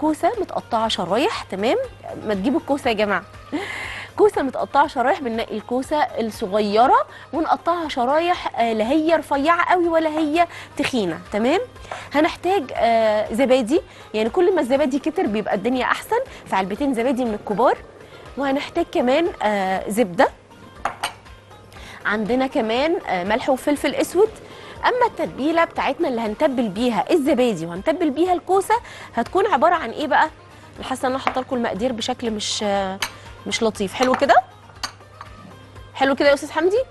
كوسه متقطعه شرايح تمام ما تجيبوا الكوسه يا جماعه كوسه متقطعه شرايح بننقي الكوسه الصغيره ونقطعها شرايح آه، لا هي رفيعه قوي ولا هي تخينه تمام هنحتاج آه، زبادي يعني كل ما الزبادي كتر بيبقى الدنيا احسن في علبتين زبادي من الكبار وهنحتاج كمان آه، زبده عندنا كمان آه، ملح وفلفل اسود اما التتبيله بتاعتنا اللي هنتبل بيها الزبادي وهنتبل بيها الكوسه هتكون عباره عن ايه بقى أنا حاسه ان انا حاطه لكم المقادير بشكل مش آه، مش لطيف حلو كده حلو كده يا استاذ حمدي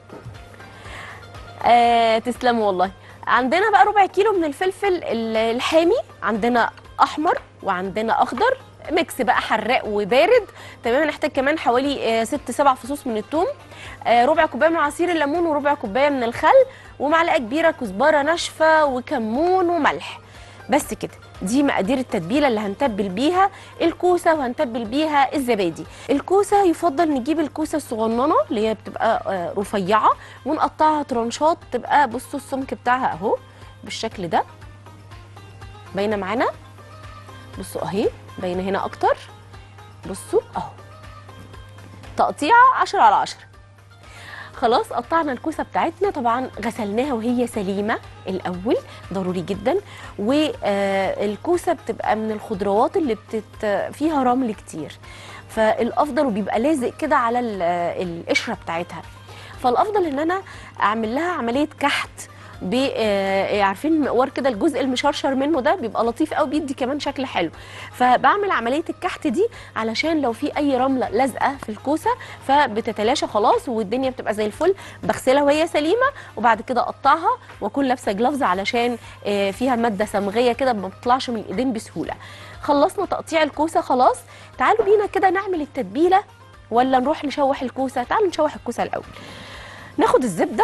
آه تسلموا والله عندنا بقى ربع كيلو من الفلفل ال- الحامي عندنا احمر وعندنا اخضر ميكس بقى حراق وبارد تمام هنحتاج كمان حوالي آه، ست سبع فصوص من الثوم آه، ربع كوبايه من عصير الليمون وربع كوبايه من الخل ومعلقه كبيره كزبره ناشفه وكمون وملح بس كده دي مقادير التتبيله اللي هنتبل بيها الكوسه وهنتبل بيها الزبادي الكوسه يفضل نجيب الكوسه الصغننه اللي هي بتبقى آه، رفيعه ونقطعها ترانشات تبقى بصوا السمك بتاعها اهو بالشكل ده باينه معانا بصوا اهي باينه هنا اكتر بصوا اهو تقطيعه 10 على 10 خلاص قطعنا الكوسه بتاعتنا طبعا غسلناها وهي سليمه الاول ضروري جدا والكوسه بتبقى من الخضروات اللي بتت فيها رمل كتير فالافضل وبيبقى لازق كده على ال- القشره بتاعتها فالافضل ان انا اعمل لها عمليه كحت ب آه، عارفين المقوار كده الجزء المشرشر منه ده بيبقى لطيف قوي بيدي كمان شكل حلو فبعمل عمليه الكحت دي علشان لو في اي رمله لازقه في الكوسه فبتتلاشى خلاص والدنيا بتبقى زي الفل بغسلها وهي سليمه وبعد كده اقطعها واكون لابسه جلافز علشان آه، فيها ماده صمغيه كده ما بتطلعش من الايدين بسهوله خلصنا تقطيع الكوسه خلاص تعالوا بينا كده نعمل التتبيله ولا نروح نشوح الكوسه تعالوا نشوح الكوسه الاول ناخد الزبده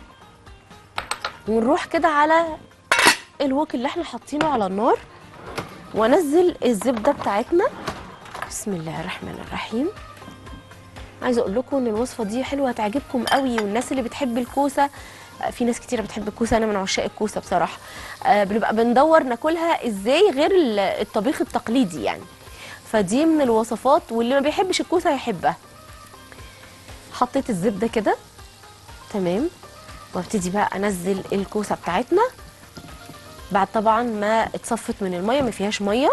ونروح كده على الوك اللي احنا حاطينه على النار وانزل الزبده بتاعتنا بسم الله الرحمن الرحيم عايزه اقول لكم ان الوصفه دي حلوه هتعجبكم قوي والناس اللي بتحب الكوسه آه، في ناس كتيره بتحب الكوسه انا من عشاق الكوسه بصراحه آه، بنبقى بندور ناكلها ازاي غير ال- الطبيخ التقليدي يعني فدي من الوصفات واللي ما بيحبش الكوسه هيحبها حطيت الزبده كده تمام وابتدي بقى انزل الكوسه بتاعتنا بعد طبعا ما اتصفت من الميه ما فيهاش ميه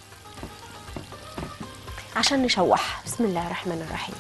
عشان نشوحها بسم الله الرحمن الرحيم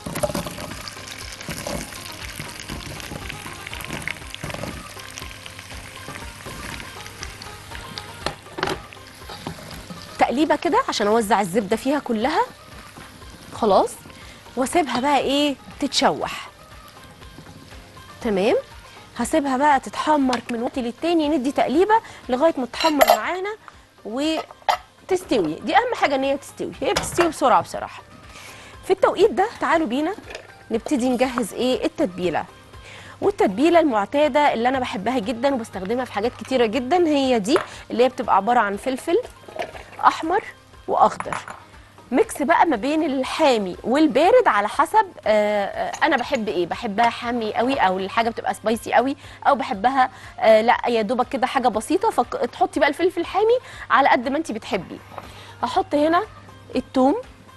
تقليبه كده عشان اوزع الزبده فيها كلها خلاص واسيبها بقى ايه تتشوح تمام هسيبها بقى تتحمر من وقت للتاني ندي تقليبه لغايه ما تتحمر معانا وتستوي دي اهم حاجه ان هي تستوي هي بتستوي بسرعه بصراحه في التوقيت ده تعالوا بينا نبتدي نجهز ايه التتبيله والتتبيله المعتاده اللي انا بحبها جدا وبستخدمها في حاجات كتيره جدا هي دي اللي هي بتبقى عباره عن فلفل احمر واخضر ميكس بقى ما بين الحامي والبارد على حسب آه، آه، انا بحب ايه بحبها حامي قوي او الحاجه بتبقى سبايسي قوي او بحبها آه، لا يا دوبك كده حاجه بسيطه فتحطي بقى الفلفل الحامي على قد ما انت بتحبي هحط هنا الثوم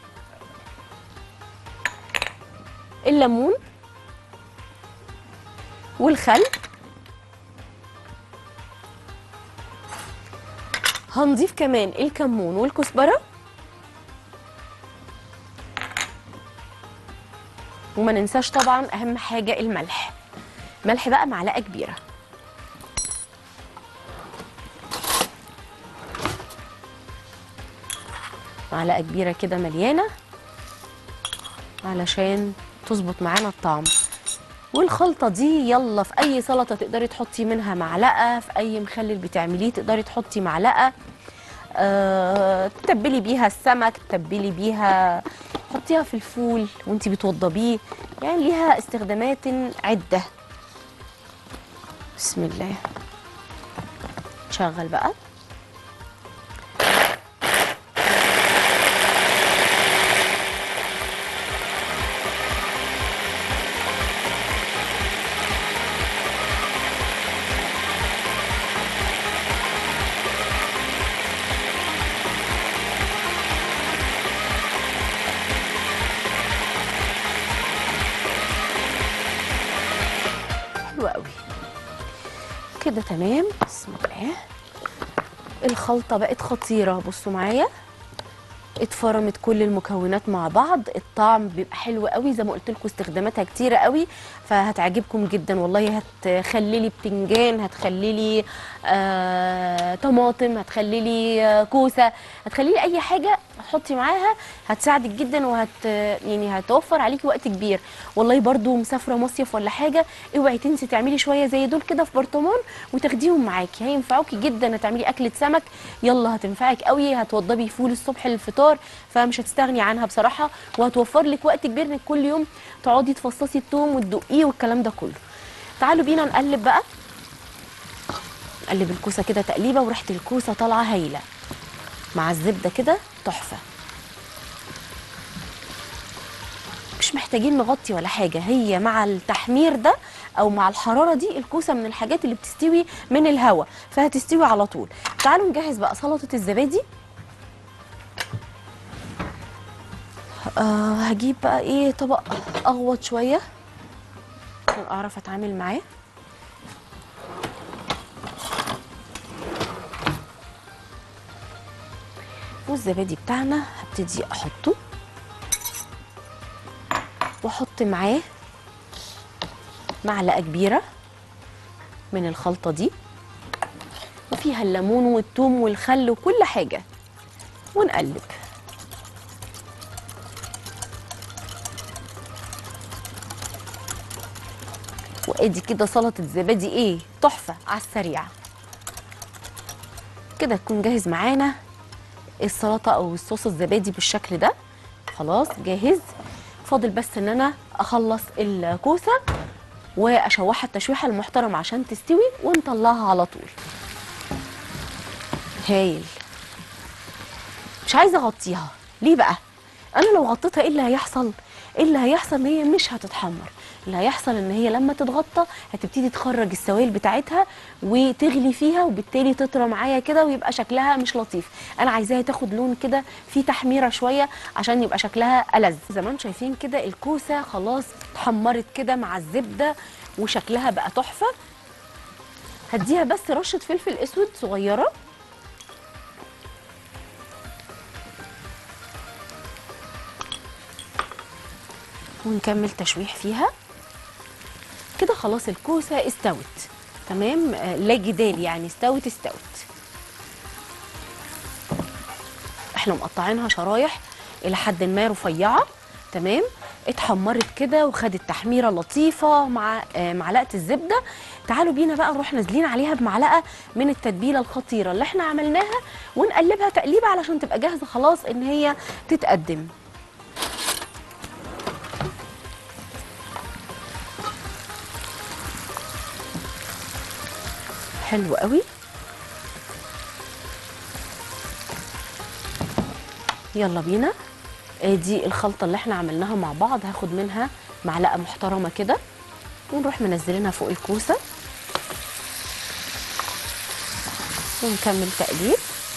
الليمون والخل هنضيف كمان الكمون والكزبره وما ننساش طبعا اهم حاجه الملح ملح بقى معلقه كبيره معلقه كبيره كده مليانه علشان تظبط معانا الطعم والخلطه دي يلا في اي سلطه تقدري تحطي منها معلقه في اي مخلل بتعمليه تقدري تحطي معلقه أه تتبلي بيها السمك تتبلي بيها حطيها في الفول وانتي بتوضبيه يعني ليها استخدامات عده بسم الله نشغل بقى كده تمام بسم الله الخلطه بقت خطيره بصوا معايا اتفرمت كل المكونات مع بعض الطعم بيبقى حلو قوي زي ما قلت لكم استخداماتها كتيره قوي فهتعجبكم جدا والله هتخلي لي بتنجان هتخلي لي آه طماطم هتخلي لي آه كوسه هتخلي لي اي حاجه حطي معاها هتساعدك جدا وهت يعني هتوفر عليكي وقت كبير والله برضو مسافره مصيف ولا حاجه اوعي تنسي تعملي شويه زي دول كده في برطمان وتاخديهم معاكي هينفعوكي جدا هتعملي اكله سمك يلا هتنفعك قوي هتوضبي فول الصبح للفطار فمش هتستغني عنها بصراحه وهتوفر لك وقت كبير انك كل يوم تقعدي تفصصي الثوم وتدقيه والكلام ده كله تعالوا بينا نقلب بقى نقلب الكوسه كده تقليبه وريحه الكوسه طالعه هايله مع الزبده كده تحفه مش محتاجين نغطي ولا حاجه هي مع التحمير ده او مع الحراره دي الكوسه من الحاجات اللي بتستوي من الهواء فهتستوي على طول تعالوا نجهز بقى سلطه الزبادي آه هجيب بقى ايه طبق اغوط شويه عشان اعرف اتعامل معاه والزبادي بتاعنا هبتدي احطه واحط معاه معلقه كبيره من الخلطه دي وفيها الليمون والثوم والخل وكل حاجه ونقلب وادي كده سلطه زبادي ايه تحفه على السريع كده تكون جاهز معانا السلطه او الصوص الزبادي بالشكل ده خلاص جاهز فاضل بس ان انا اخلص الكوسه واشوحها التشويحه المحترمه عشان تستوي ونطلعها على طول هايل مش عايزه اغطيها ليه بقى انا لو غطيتها ايه اللي هيحصل ايه اللي هيحصل ان هي مش هتتحمر اللي هيحصل ان هي لما تتغطى هتبتدي تخرج السوائل بتاعتها وتغلي فيها وبالتالي تطرى معايا كده ويبقى شكلها مش لطيف انا عايزاها تاخد لون كده في تحميره شويه عشان يبقى شكلها ألذ زي ما انتم شايفين كده الكوسه خلاص اتحمرت كده مع الزبده وشكلها بقى تحفه هديها بس رشه فلفل اسود صغيره ونكمل تشويح فيها كده خلاص الكوسه استوت تمام آه، لا جدال يعني استوت استوت احنا مقطعينها شرايح الى حد ما رفيعه تمام اتحمرت كده وخدت تحميره لطيفه مع آه، معلقه الزبده تعالوا بينا بقى نروح نازلين عليها بمعلقه من التتبيله الخطيره اللي احنا عملناها ونقلبها تقليبه علشان تبقى جاهزه خلاص ان هي تتقدم حلو قوي يلا بينا ادي الخلطه اللي احنا عملناها مع بعض هاخد منها معلقه محترمه كده ونروح منزلينها فوق الكوسه ونكمل تقليب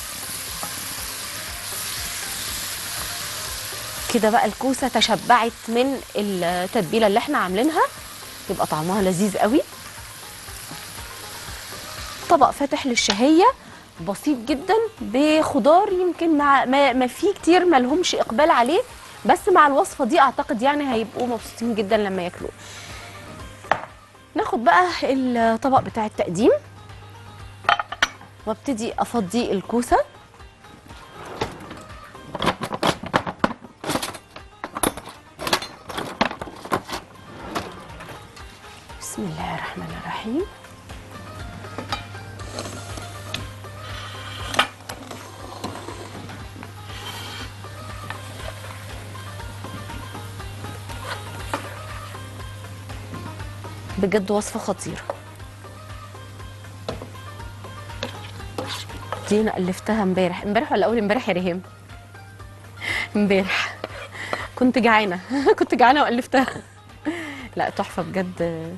كده بقى الكوسه تشبعت من التتبيله اللي احنا عاملينها يبقى طعمها لذيذ قوي طبق فاتح للشهيه بسيط جدا بخضار يمكن مع ما, ما فيه كتير ما لهمش اقبال عليه بس مع الوصفه دي اعتقد يعني هيبقوا مبسوطين جدا لما ياكلوه ناخد بقى الطبق بتاع التقديم وابتدي افضي الكوسه بسم الله الرحمن الرحيم بجد وصفه خطيره دي انا الفتها امبارح امبارح ولا اول امبارح يا ريهام امبارح كنت جعانه كنت جعانه والفتها لا تحفه بجد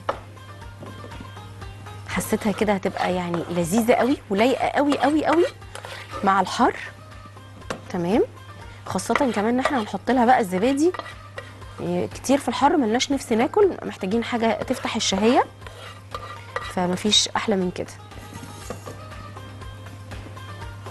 حسيتها كده هتبقى يعني لذيذه قوي ولايقه قوي قوي قوي مع الحر تمام خاصه كمان ان احنا هنحط لها بقى الزبادي يعني كتير في الحر ملناش نفس ناكل محتاجين حاجه تفتح الشهيه فمفيش احلى من كده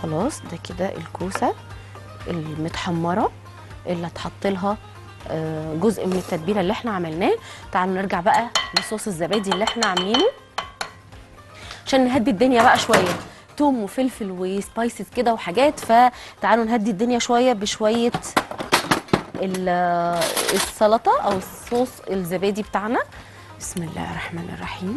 خلاص ده كده الكوسه المتحمره اللي هتحط لها آه، جزء من التتبيله اللي احنا عملناه تعالوا نرجع بقى لصوص الزبادي اللي احنا عاملينه عشان نهدي الدنيا بقى شويه توم وفلفل وسبايسز كده وحاجات فتعالوا نهدي الدنيا شويه بشويه ال- السلطه او الصوص الزبادي بتاعنا بسم الله الرحمن الرحيم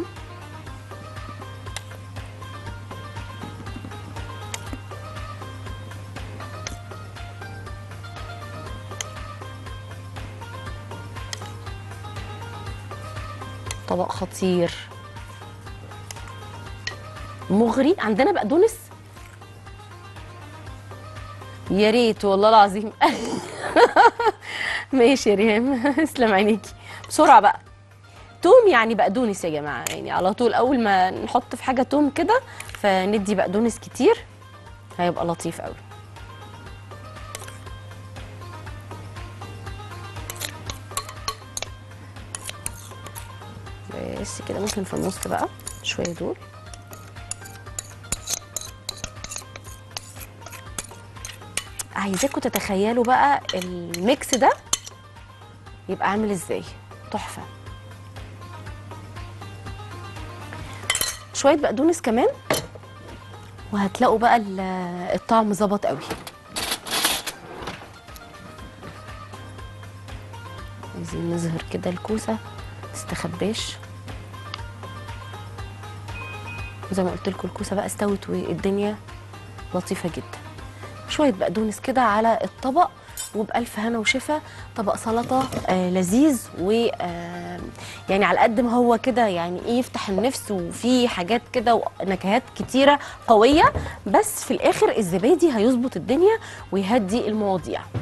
طبق خطير مغري عندنا بقدونس يا ريت والله العظيم ماشي يا ريهام اسلم عينيكي بسرعه بقى توم يعني بقدونس يا جماعه يعني على طول اول ما نحط في حاجه توم كده فندي بقدونس كتير هيبقى لطيف قوي بس كده ممكن في النص بقى شويه دول عايزاكم تتخيلوا بقى الميكس ده يبقى عامل ازاي تحفه شويه بقدونس كمان وهتلاقوا بقى ال- الطعم ظبط قوي عايزين نظهر كده الكوسه تستخباش وزي ما قلت لكم الكوسه بقى استوت والدنيا لطيفه جدا شويه بقدونس كده على الطبق وبألف هنا وشفا طبق سلطه آه لذيذ و آه يعني على قد ما هو كده يعني ايه يفتح النفس وفي حاجات كده ونكهات كتيره قويه بس في الاخر الزبادي هيظبط الدنيا ويهدي المواضيع